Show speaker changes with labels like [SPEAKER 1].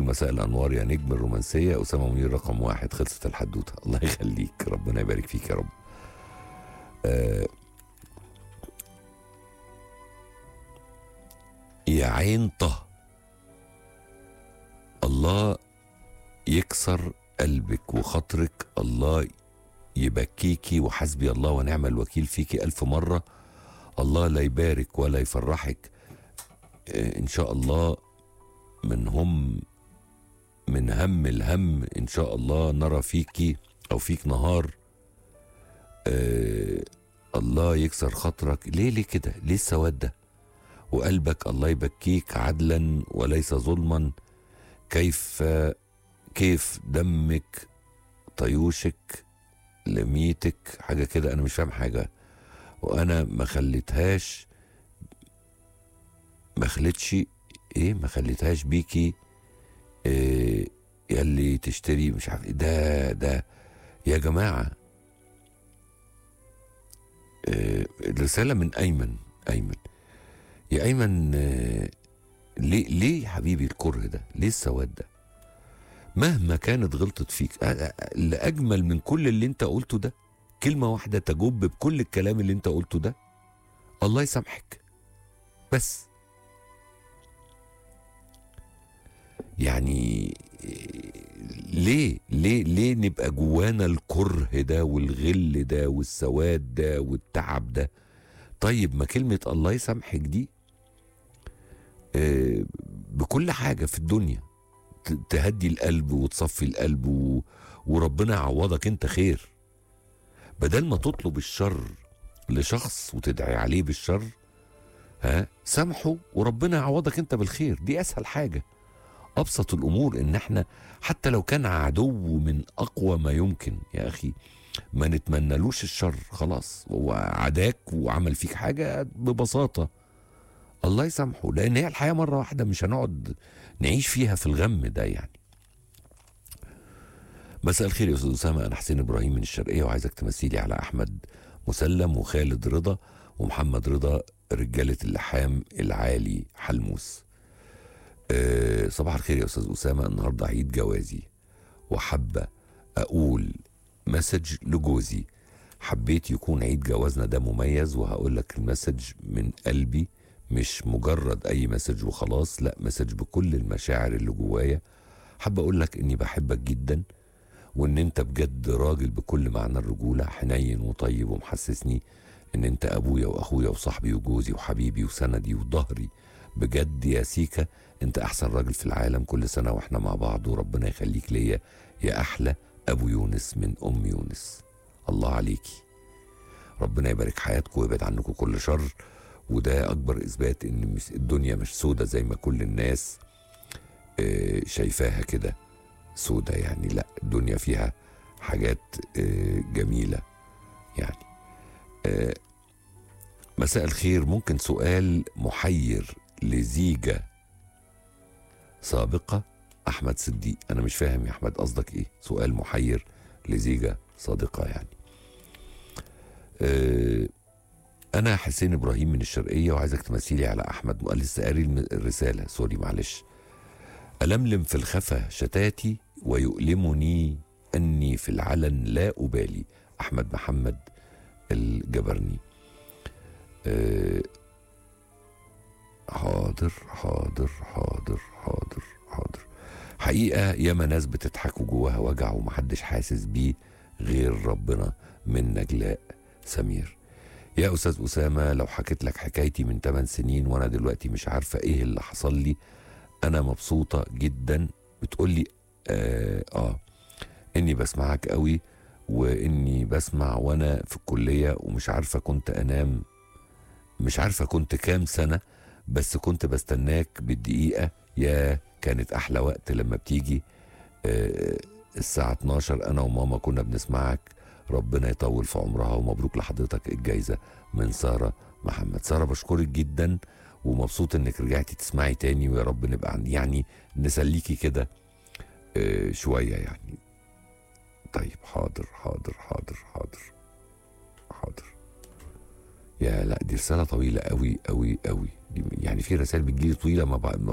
[SPEAKER 1] مساء الانوار يا نجم الرومانسيه اسامه منير رقم واحد خلصت الحدوته الله يخليك ربنا يبارك فيك يا رب آه يا عين طه الله يكسر قلبك وخاطرك الله يبكيكي وحسبي الله ونعم الوكيل فيكي ألف مرة الله لا يبارك ولا يفرحك آه، إن شاء الله من هم من هم الهم إن شاء الله نرى فيكي أو فيك نهار آه الله يكسر خاطرك ليه ليه كده ليه السواد ده وقلبك الله يبكيك عدلا وليس ظلما كيف كيف دمك طيوشك لميتك حاجة كده أنا مش فاهم حاجة وأنا ما خليتهاش ما خليتش إيه ما خليتهاش بيكي إيه يلي تشتري مش عارف إيه ده ده يا جماعة إيه الرسالة من أيمن أيمن يا أيمن آه، ليه ليه يا حبيبي الكره ده؟ ليه السواد ده؟ مهما كانت غلطت فيك آه، آه، اللي أجمل من كل اللي أنت قلته ده كلمة واحدة تجب بكل الكلام اللي أنت قلته ده الله يسامحك بس يعني آه، ليه ليه ليه نبقى جوانا الكره ده والغل ده والسواد ده والتعب ده طيب ما كلمة الله يسامحك دي آه، بكل حاجة في الدنيا ت- تهدي القلب وتصفي القلب و... وربنا يعوضك انت خير بدل ما تطلب الشر لشخص وتدعي عليه بالشر ها سامحه وربنا يعوضك انت بالخير دي اسهل حاجة ابسط الامور ان احنا حتى لو كان عدو من اقوى ما يمكن يا اخي ما نتمنالوش الشر خلاص هو عداك وعمل فيك حاجة ببساطة الله يسامحه لان هي الحياه مره واحده مش هنقعد نعيش فيها في الغم ده يعني مساء الخير يا استاذ اسامه انا حسين ابراهيم من الشرقيه وعايزك تمثيلي على احمد مسلم وخالد رضا ومحمد رضا رجاله اللحام العالي حلموس أه صباح الخير يا استاذ اسامه النهارده عيد جوازي وحابه اقول مسج لجوزي حبيت يكون عيد جوازنا ده مميز وهقول لك المسج من قلبي مش مجرد اي مسج وخلاص لا مسج بكل المشاعر اللي جوايا حابب اقول لك اني بحبك جدا وان انت بجد راجل بكل معنى الرجوله حنين وطيب ومحسسني ان انت ابويا واخويا وصاحبي وجوزي وحبيبي وسندي وظهري بجد يا سيكا انت احسن راجل في العالم كل سنه واحنا مع بعض وربنا يخليك ليا يا احلى ابو يونس من ام يونس الله عليكي ربنا يبارك حياتكم ويبعد عنكم كل شر وده اكبر اثبات ان مش- الدنيا مش سودة زي ما كل الناس آه، شايفاها كده سودة يعني لا الدنيا فيها حاجات آه، جميلة يعني آه، مساء الخير ممكن سؤال محير لزيجة سابقة أحمد صديق أنا مش فاهم يا أحمد قصدك إيه سؤال محير لزيجة صادقة يعني آه، انا حسين ابراهيم من الشرقيه وعايزك تمثيلي على احمد قال لسه قاري الم- الرساله سوري معلش الملم في الخفا شتاتي ويؤلمني اني في العلن لا ابالي احمد محمد الجبرني أه حاضر حاضر حاضر حاضر حاضر حقيقه ياما ناس بتضحك وجواها وجع ومحدش حاسس بيه غير ربنا من نجلاء سمير يا استاذ اسامه لو حكيت لك حكايتي من 8 سنين وانا دلوقتي مش عارفه ايه اللي حصل لي انا مبسوطه جدا بتقول لي آه, اه اني بسمعك قوي واني بسمع وانا في الكليه ومش عارفه كنت انام مش عارفه كنت كام سنه بس كنت بستناك بالدقيقه يا كانت احلى وقت لما بتيجي آه الساعه 12 انا وماما كنا بنسمعك ربنا يطول في عمرها ومبروك لحضرتك الجايزه من ساره محمد ساره بشكرك جدا ومبسوط انك رجعتي تسمعي تاني ويا رب نبقى عن- يعني نسليكي كده آه، شويه يعني طيب حاضر حاضر حاضر حاضر حاضر يا لا دي رساله طويله قوي قوي قوي دي يعني في رسائل بتجيلي طويله ما, بع- ما